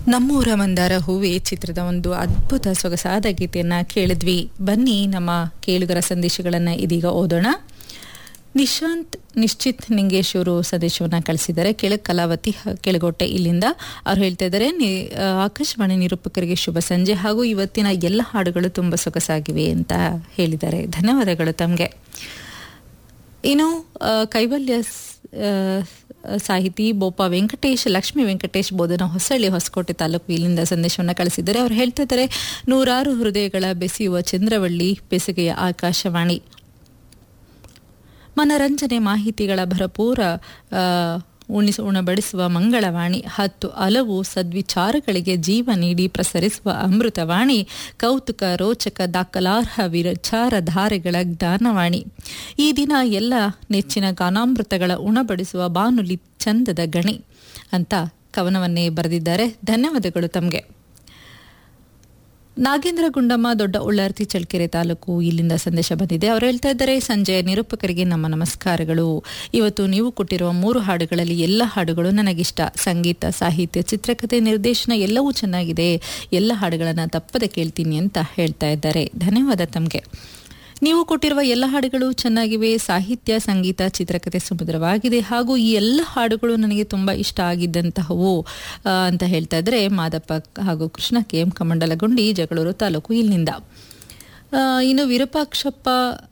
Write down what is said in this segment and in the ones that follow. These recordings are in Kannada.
ನಮ್ಮೂರ ಮಂದಾರ ಹೂವೆ ಚಿತ್ರದ ಒಂದು ಅದ್ಭುತ ಸೊಗಸಾದ ಗೀತೆಯನ್ನ ಕೇಳಿದ್ವಿ ಬನ್ನಿ ನಮ್ಮ ಕೇಳುಗರ ಸಂದೇಶಗಳನ್ನು ಇದೀಗ ಓದೋಣ ನಿಶಾಂತ್ ನಿಶ್ಚಿತ್ ನಿಂಗೇಶ್ ಅವರು ಸಂದೇಶವನ್ನ ಕಳಿಸಿದ್ದಾರೆ ಕೆಳಗ್ ಕಲಾವತಿ ಹ- ಕೆಳಗೋಟೆ ಇಲ್ಲಿಂದ ಅವ್ರು ಹೇಳ್ತಾ ಇದ್ದಾರೆ ನಿ- ಆ, ಆಕಾಶವಾಣಿ ನಿರೂಪಕರಿಗೆ ಶುಭ ಸಂಜೆ ಹಾಗೂ ಇವತ್ತಿನ ಎಲ್ಲ ಹಾಡುಗಳು ತುಂಬ ಸೊಗಸಾಗಿವೆ ಅಂತ ಹೇಳಿದ್ದಾರೆ ಧನ್ಯವಾದಗಳು ತಮಗೆ ಇನ್ನು ಆ, ಕೈವಲ್ಯ ಸ್- ಆ, ಸಾಹಿತಿ ಬೋಪ ವೆಂಕಟೇಶ್ ಲಕ್ಷ್ಮೀ ವೆಂಕಟೇಶ್ ಬೋಧನ ಹೊಸಳ್ಳಿ ಹೊಸಕೋಟೆ ತಾಲೂಕು ಇಲ್ಲಿಂದ ಸಂದೇಶವನ್ನು ಕಳಿಸಿದ್ದಾರೆ ಅವರು ಹೇಳ್ತಾ ಇದ್ದಾರೆ ನೂರಾರು ಹೃದಯಗಳ ಬೆಸೆಯುವ ಚಂದ್ರವಳ್ಳಿ ಬೆಸುಗೆಯ ಆಕಾಶವಾಣಿ ಮನರಂಜನೆ ಮಾಹಿತಿಗಳ ಭರಪೂರ ಆ, ಉಣಿಸ ಉಣಬಡಿಸುವ ಮಂಗಳವಾಣಿ ಹತ್ತು ಹಲವು ಸದ್ವಿಚಾರಗಳಿಗೆ ಜೀವ ನೀಡಿ ಪ್ರಸರಿಸುವ ಅಮೃತವಾಣಿ ಕೌತುಕ ರೋಚಕ ದಾಖಲಾರ್ಹ ವಿಚಾರಧಾರೆಗಳ ಜ್ಞಾನವಾಣಿ ಈ ದಿನ ಎಲ್ಲ ನೆಚ್ಚಿನ ಗಾನಾಮೃತಗಳ ಉಣಬಡಿಸುವ ಬಾನುಲಿ ಚಂದದ ಗಣಿ ಅಂತ ಕವನವನ್ನೇ ಬರೆದಿದ್ದಾರೆ ಧನ್ಯವಾದಗಳು ತಮಗೆ ನಾಗೇಂದ್ರ ಗುಂಡಮ್ಮ ದೊಡ್ಡ ಉಳ್ಳಾರ್ತಿ ಚಳ್ಳಕೆರೆ ತಾಲೂಕು ಇಲ್ಲಿಂದ ಸಂದೇಶ ಬಂದಿದೆ ಅವರು ಹೇಳ್ತಾ ಇದ್ದಾರೆ ಸಂಜೆ ನಿರೂಪಕರಿಗೆ ನಮ್ಮ ನಮಸ್ಕಾರಗಳು ಇವತ್ತು ನೀವು ಕೊಟ್ಟಿರುವ ಮೂರು ಹಾಡುಗಳಲ್ಲಿ ಎಲ್ಲ ಹಾಡುಗಳು ನನಗಿಷ್ಟ ಸಂಗೀತ ಸಾಹಿತ್ಯ ಚಿತ್ರಕಥೆ ನಿರ್ದೇಶನ ಎಲ್ಲವೂ ಚೆನ್ನಾಗಿದೆ ಎಲ್ಲ ಹಾಡುಗಳನ್ನು ತಪ್ಪದೆ ಕೇಳ್ತೀನಿ ಅಂತ ಹೇಳ್ತಾ ಇದ್ದಾರೆ ಧನ್ಯವಾದ ತಮಗೆ ನೀವು ಕೊಟ್ಟಿರುವ ಎಲ್ಲ ಹಾಡುಗಳು ಚೆನ್ನಾಗಿವೆ ಸಾಹಿತ್ಯ ಸಂಗೀತ ಚಿತ್ರಕಥೆ ಸುಮಧುರವಾಗಿದೆ ಹಾಗೂ ಈ ಎಲ್ಲ ಹಾಡುಗಳು ನನಗೆ ತುಂಬ ಇಷ್ಟ ಆಗಿದ್ದಂತಹವು ಆ, ಅಂತ ಹೇಳ್ತಾ ಇದ್ರೆ ಮಾದಪ್ಪ ಹಾಗೂ ಕೃಷ್ಣ ಕೆ ಎಂ ಕಮಂಡಲಗುಂಡಿ ಜಗಳೂರು ತಾಲೂಕು ಇಲ್ಲಿಂದ ಆ, ಇನ್ನು ವಿರೂಪಾಕ್ಷಪ್ಪ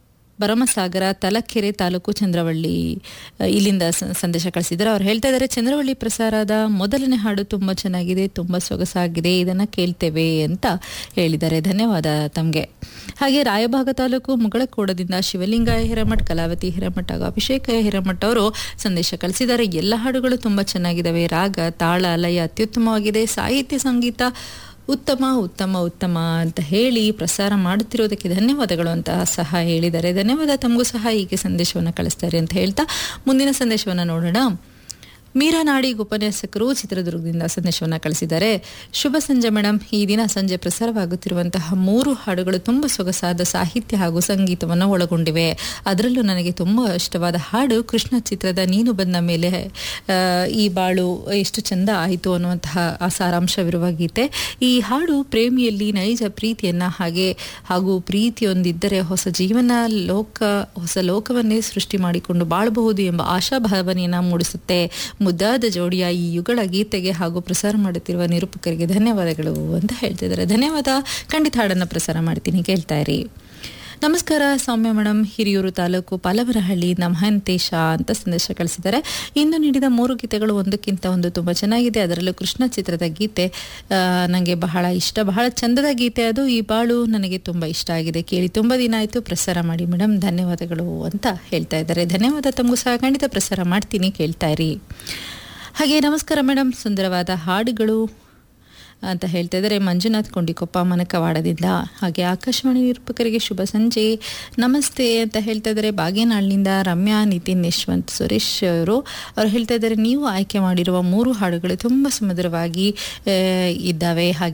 ಭರಮಸಾಗರ ತಲಕೆರೆ ತಾಲೂಕು ಚಂದ್ರವಳ್ಳಿ ಆ, ಇಲ್ಲಿಂದ ಸ- ಸಂದೇಶ ಕಳಿಸಿದ್ದಾರೆ ಅವ್ರು ಹೇಳ್ತಾ ಇದ್ದಾರೆ ಚಂದ್ರವಳ್ಳಿ ಪ್ರಸಾರದ ಮೊದಲನೇ ಹಾಡು ತುಂಬ ಚೆನ್ನಾಗಿದೆ ತುಂಬ ಸೊಗಸಾಗಿದೆ ಇದನ್ನು ಕೇಳ್ತೇವೆ ಅಂತ ಹೇಳಿದ್ದಾರೆ ಧನ್ಯವಾದ ತಮಗೆ ಹಾಗೆ ರಾಯಭಾಗ ತಾಲೂಕು ಮುಗಳಕೋಡದಿಂದ ಶಿವಲಿಂಗ ಹಿರಮಠ್ ಕಲಾವತಿ ಹಿರಮಠ್ ಹಾಗೂ ಅಭಿಷೇಕ ಹಿರಮಠ್ ಅವರು ಸಂದೇಶ ಕಳಿಸಿದ್ದಾರೆ ಎಲ್ಲ ಹಾಡುಗಳು ತುಂಬ ಚೆನ್ನಾಗಿದ್ದಾವೆ ರಾಗ ತಾಳ ಲಯ ಅತ್ಯುತ್ತಮವಾಗಿದೆ ಸಾಹಿತ್ಯ ಸಂಗೀತ ಉತ್ತಮ ಉತ್ತಮ ಉತ್ತಮ ಅಂತ ಹೇಳಿ ಪ್ರಸಾರ ಮಾಡುತ್ತಿರೋದಕ್ಕೆ ಧನ್ಯವಾದಗಳು ಅಂತ ಸಹ ಹೇಳಿದ್ದಾರೆ ಧನ್ಯವಾದ ತಮಗೂ ಸಹ ಹೀಗೆ ಸಂದೇಶವನ್ನು ಕಳಿಸ್ತಾರೆ ಅಂತ ಹೇಳ್ತಾ ಮುಂದಿನ ಸಂದೇಶವನ್ನು ನೋಡೋಣ ಮೀರಾ ನಾಡಿಗ್ ಉಪನ್ಯಾಸಕರು ಚಿತ್ರದುರ್ಗದಿಂದ ಸಂದೇಶವನ್ನು ಕಳಿಸಿದ್ದಾರೆ ಶುಭ ಸಂಜೆ ಮೇಡಮ್ ಈ ದಿನ ಸಂಜೆ ಪ್ರಸಾರವಾಗುತ್ತಿರುವಂತಹ ಮೂರು ಹಾಡುಗಳು ತುಂಬ ಸೊಗಸಾದ ಸಾಹಿತ್ಯ ಹಾಗೂ ಸಂಗೀತವನ್ನು ಒಳಗೊಂಡಿವೆ ಅದರಲ್ಲೂ ನನಗೆ ತುಂಬ ಇಷ್ಟವಾದ ಹಾಡು ಕೃಷ್ಣ ಚಿತ್ರದ ನೀನು ಬಂದ ಮೇಲೆ ಆ, ಈ ಬಾಳು ಎಷ್ಟು ಚಂದ ಆಯಿತು ಅನ್ನುವಂತಹ ಆ ಸಾರಾಂಶವಿರುವ ಗೀತೆ ಈ ಹಾಡು ಪ್ರೇಮಿಯಲ್ಲಿ ನೈಜ ಪ್ರೀತಿಯನ್ನ ಹಾಗೆ ಹಾಗೂ ಪ್ರೀತಿಯೊಂದಿದ್ದರೆ ಹೊಸ ಜೀವನ ಲೋಕ ಹೊಸ ಲೋಕವನ್ನೇ ಸೃಷ್ಟಿ ಮಾಡಿಕೊಂಡು ಬಾಳಬಹುದು ಎಂಬ ಆಶಾಭಾವನೆಯನ್ನ ಮೂಡಿಸುತ್ತೆ ಮುದ್ದಾದ ಜೋಡಿಯ ಈ ಯುಗಳ ಗೀತೆಗೆ ಹಾಗೂ ಪ್ರಸಾರ ಮಾಡುತ್ತಿರುವ ನಿರೂಪಕರಿಗೆ ಧನ್ಯವಾದಗಳು ಅಂತ ಹೇಳ್ತಿದ್ದಾರೆ ಧನ್ಯವಾದ ಖಂಡಿತ ಹಾಡನ್ನು ಪ್ರಸಾರ ಮಾಡ್ತೀನಿ ಕೇಳ್ತಾ ಇರಿ ನಮಸ್ಕಾರ ಸೌಮ್ಯ ಮೇಡಮ್ ಹಿರಿಯೂರು ತಾಲೂಕು ಪಾಲವರಹಳ್ಳಿ ಮಹಂತೇಶ ಅಂತ ಸಂದೇಶ ಕಳಿಸಿದ್ದಾರೆ ಇಂದು ನೀಡಿದ ಮೂರು ಗೀತೆಗಳು ಒಂದಕ್ಕಿಂತ ಒಂದು ತುಂಬ ಚೆನ್ನಾಗಿದೆ ಅದರಲ್ಲೂ ಕೃಷ್ಣ ಚಿತ್ರದ ಗೀತೆ ನನಗೆ ಬಹಳ ಇಷ್ಟ ಬಹಳ ಚಂದದ ಗೀತೆ ಅದು ಈ ಬಾಳು ನನಗೆ ತುಂಬ ಇಷ್ಟ ಆಗಿದೆ ಕೇಳಿ ತುಂಬ ದಿನ ಆಯಿತು ಪ್ರಸಾರ ಮಾಡಿ ಮೇಡಮ್ ಧನ್ಯವಾದಗಳು ಅಂತ ಹೇಳ್ತಾ ಇದ್ದಾರೆ ಧನ್ಯವಾದ ತಮಗೂ ಸಹ ಖಂಡಿತ ಪ್ರಸಾರ ಮಾಡ್ತೀನಿ ಕೇಳ್ತಾ ಇರಿ ಹಾಗೆ ನಮಸ್ಕಾರ ಮೇಡಮ್ ಸುಂದರವಾದ ಹಾಡುಗಳು ಅಂತ ಹೇಳ್ತಾ ಇದ್ದಾರೆ ಮಂಜುನಾಥ್ ಕೊಂಡಿಕೊಪ್ಪ ಮನಕವಾಡದಿಂದ ಹಾಗೆ ಆಕಾಶವಾಣಿ ನಿರೂಪಕರಿಗೆ ಶುಭ ಸಂಜೆ ನಮಸ್ತೆ ಅಂತ ಹೇಳ್ತಾ ಇದ್ದಾರೆ ಬಾಗೇನಾಳ್ನಿಂದ ರಮ್ಯಾ ನಿತಿನ್ ಯಶವಂತ್ ಸುರೇಶ್ ಅವರು ಅವ್ರು ಹೇಳ್ತಾ ಇದ್ದಾರೆ ನೀವು ಆಯ್ಕೆ ಮಾಡಿರುವ ಮೂರು ಹಾಡುಗಳು ತುಂಬ ಸುಮಧುರವಾಗಿ ಆ, ಇದ್ದಾವೆ ಹಾಗೆ